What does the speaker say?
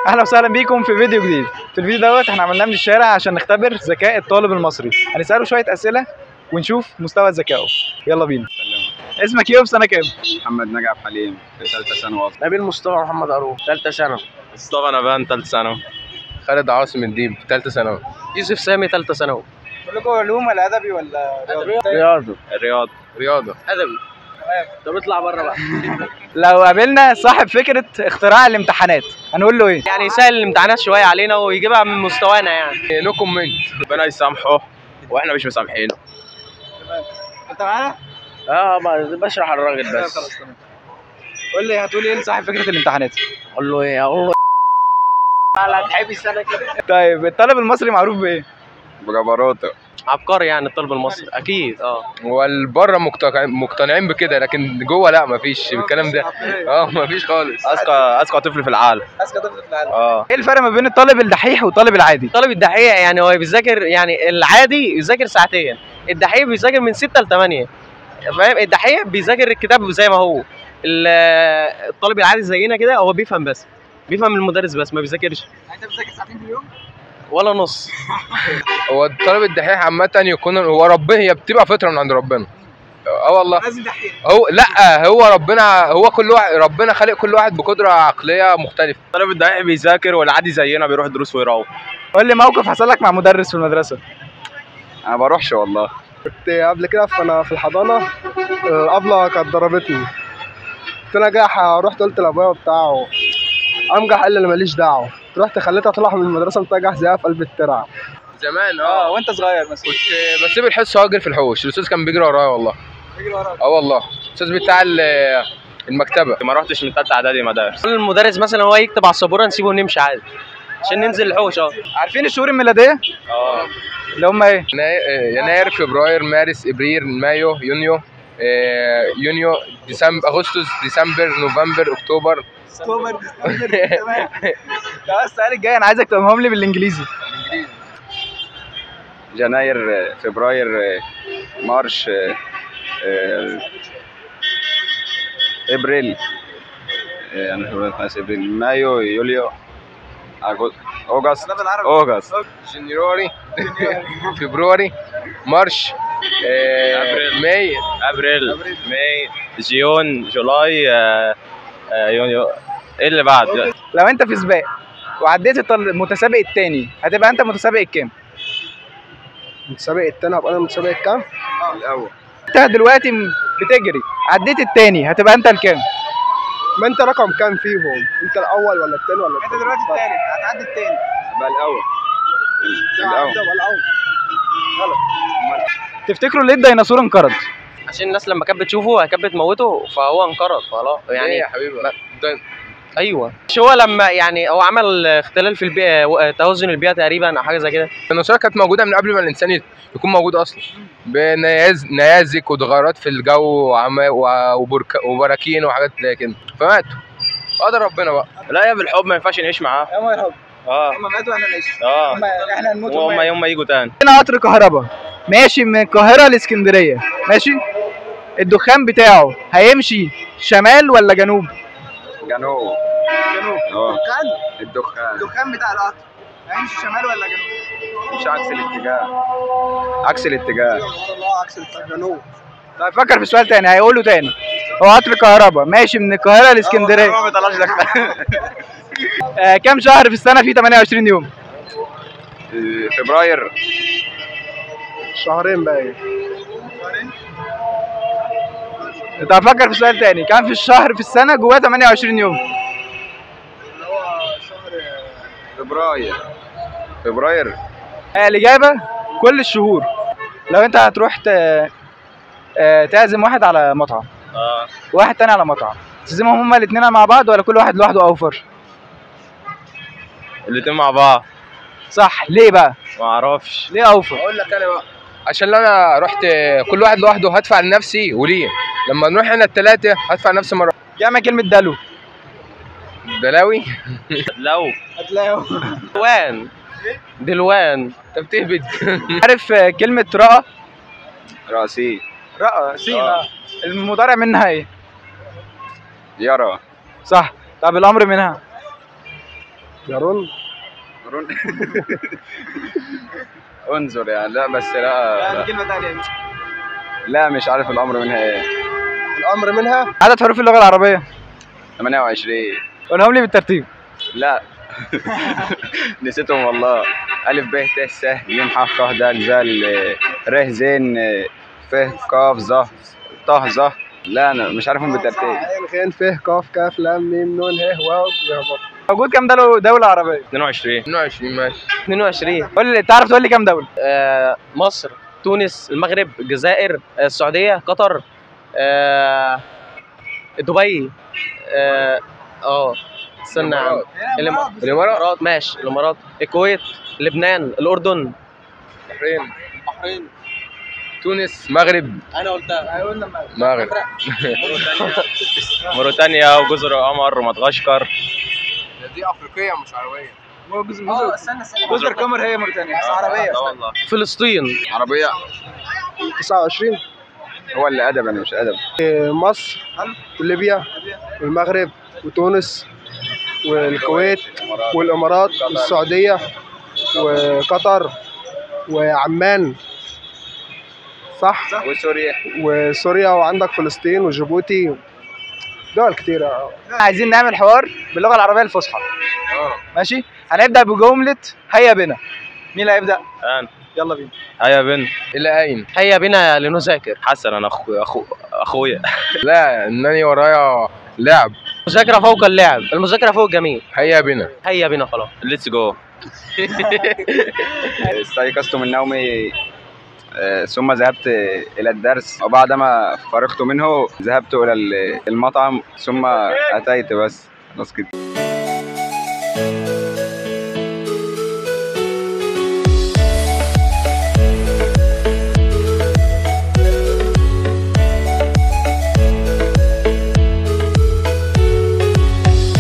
اهلا وسهلا بيكم في فيديو جديد في الفيديو دوت احنا عملناه من الشارع عشان نختبر ذكاء الطالب المصري هنساله شويه اسئله ونشوف مستوى ذكائه يلا بينا اسمك ايه وفي سنه كام محمد نجع حليم في ثالثه ثانوي اصلا نبيل مصطفى محمد عروف ثالثه ثانوي مصطفى نبان ثالثه ثانوي خالد عاصم الديب ثالثه ثانوي يوسف سامي ثالثه ثانوي كلكم علوم ولا ادبي ولا رياضه الرياض رياضه ادبي طب اطلع بره بقى لو قابلنا صاحب فكره اختراع الامتحانات هنقول له ايه يعني يسهل الامتحانات شويه علينا ويجيبها من مستوانا يعني نو كومنت ربنا يسامحه واحنا مش مسامحينه انت معانا اه ما بشرح الراجل بس قول لي هتقول ايه لصاحب فكره الامتحانات اقول له ايه اقول له لا تحب السنه كده طيب الطالب المصري معروف بايه بجبروته عبقري يعني الطالب المصري اكيد اه والبره مقتنع- مقتنعين بكده لكن جوه لا مفيش الكلام ده اه مفيش خالص اذكى اذكى طفل في العالم اذكى طفل في العالم اه ايه الفرق ما بين الطالب الدحيح والطالب العادي الطالب الدحيح يعني هو بيذاكر يعني العادي يذاكر ساعتين الدحيح بيذاكر من 6 ل 8 فاهم الدحيح بيذاكر الكتاب زي ما هو ال- الطالب العادي زينا كده هو بيفهم بس بيفهم المدرس بس ما بيذاكرش انت بتذاكر ساعتين في اليوم ولا نص هو الطالب الدحيح عامة يكون هو ربنا هي بتبقى فطرة من عند ربنا اه والله لازم دحيح هو لا هو ربنا هو كل واحد ربنا خلق كل واحد بقدرة عقلية مختلفة الطالب الدقيق بيذاكر والعادي زينا بيروح دروس ويروح قول لي موقف حصل لك مع مدرس في المدرسه انا بروحش والله كنت قبل كده فانا في الحضانه الابله كانت ضربتني كنت انا جاي رحت قلت لابويا بتاعه قام جه قال لي انا ماليش دعوه رحت خليتها تطلع من المدرسه متجه زيها في قلب الترعه زمان اه اه وانت صغير مثلا كنت بسيب الحصة واجري في الحوش الاستاذ كان بيجري ورايا والله تجري وراك اه والله الاستاذ بتاع ال- المكتبة ما رحتش من ثالثه اعدادي مدارس المدرس مثلا هو يكتب على السبوره نسيبه ونمشي عادي عشان ننزل الحوش اه عارفين الشهور الميلاديه اه اللي هم ايه يناير يناير، فبراير مارس ابريل مايو يونيو آه، يونيو ديسمبر اغسطس ديسمبر نوفمبر اكتوبر اكتوبر ديسمبر تمام لا السؤال الجاي انا عايزك تقولهم لي بالانجليزي يناير فبراير مارش آه، ابريل آه، انا فبراير خلاص ابريل مايو يوليو أغو- اوغست ده بالعربي اوغست جنيوري فبراير مارش آه، أبريل. ماي ابريل ماي جيون جولاي آه، آه، يونيو ايه اللي بعد لو انت في سباق وعديت الطل- المتسابق التاني هتبقى انت متسابق الكام متسابق التاني هبقى انا متسابق الكام؟ الاول انت دلوقتي م- بتجري عديت التاني هتبقى انت الكام ما انت رقم كام فيهم؟ انت الاول ولا التاني ولا انت دلوقتي التاني هتعدي التاني يبقى الاول الاول الاول الاول تفتكروا ليه الديناصور انقرض عشان الناس لما كانت بتشوفه كانت بتموته فهو انقرض خلاص يعني يعني يا حبيبي ده- ايوه مش هو لما يعني هو عمل اختلال في البيئه و- توازن البيئه تقريبا او حاجه زي كده الديناصورات كانت موجوده من قبل ما الانسان يت- يكون موجود اصلا بنياز نيازك وتغيرات في الجو وعما- و- وبرك وبراكين وحاجات زي كده فماتوا قدر ربنا بقى لا يا بالحب ما ينفعش نعيش معاه يا ما يا حب اه هم ماتوا واحنا نعيش اه احنا هنموت وهم يوم ما يجوا تاني هنا قطر كهرباء ماشي من القاهرة لاسكندرية ماشي الدخان بتاعه هيمشي شمال ولا جنوب؟ جنوب جنوب اه الدخان الدخان الدخان بتاع القطر هيمشي شمال ولا جنوب؟ مش عكس الاتجاه عكس الاتجاه الله عكس الجنوب طيب فكر في سؤال تاني هيقوله تاني هو قطر كهرباء ماشي من القاهرة لاسكندرية ما بيطلعش لك آه كام شهر في السنة فيه 28 يوم؟ فبراير شهرين باين طب فكر في سؤال تاني كام في الشهر في السنة جواه 28 يوم؟ فبراير فبراير آه الإجابة كل الشهور لو أنت هتروح ت... آه تعزم واحد على مطعم اه وواحد تاني على مطعم تعزمهم هما الاتنين مع بعض ولا كل واحد لوحده أوفر؟ الاتنين مع بعض صح ليه بقى؟ ما اعرفش ليه أوفر؟ اقول لك انا بقى عشان لو انا رحت كل واحد لوحده هدفع لنفسي وليه لما نروح هنا الثلاثه هدفع لنفسي مره جمع كلمة دلو دلاوي لو هتلاقيه دلوان دلوان انت بتهبد عارف آه، كلمة رأى؟ راسي رأى سين آه. آه. المضارع منها ايه؟ يرى صح طب الأمر منها يارون انظر يعني لا بس لا لا, كلمه ثانيه لا مش عارف الامر منها ايه الامر منها عدد حروف اللغه العربيه 28 قولهم لي بالترتيب لا نسيتهم والله ألف ب ت س ج ح خ د ذ ر ز ف ك ظ ط ظ لا انا مش عارفهم بالترتيب عين غين ف ك ك ل م ن ه واو ي ب موجود كام دولة دولة عربية؟ 22 22 ماشي 22 قول لي تعرف تقول لي كام دولة؟ آه مصر تونس المغرب الجزائر آه، السعوديه قطر آه دبي اه اه استنى يا عم. الامارات الامارات ماشي الامارات الكويت لبنان الاردن بحرين بحرين تونس مغرب انا قلتها مغرب موريتانيا وجزر القمر ومدغشقر دي افريقيه مش عربيه هو جزء جزء استنى استنى جزر القمر هي موريتانيا بس عربية لا والله فلسطين عربية 29 هو اللي أدب أنا مش أدب مصر وليبيا والمغرب وتونس والكويت والامارات والسعوديه وقطر وعمان صح وسوريا وسوريا وعندك فلسطين وجيبوتي دول كتيرة عايزين نعمل حوار باللغة العربية الفصحى ماشي؟ هنبدأ بجملة هيا بنا مين اللي هيبدأ؟ انا يلا بينا هيا بن الى اين هيا بنا لنذاكر حسن انا اخو اخو اخويا لا انني ورايا لعب مذاكره فوق اللعب المذاكره فوق الجميع هيا بنا هيا بنا خلاص ليتس جو استيقظت من نومي آه، ثم ذهبت إلى الدرس وبعدما فرغت منه ذهبت إلى المطعم ثم أتيت بس خلاص كده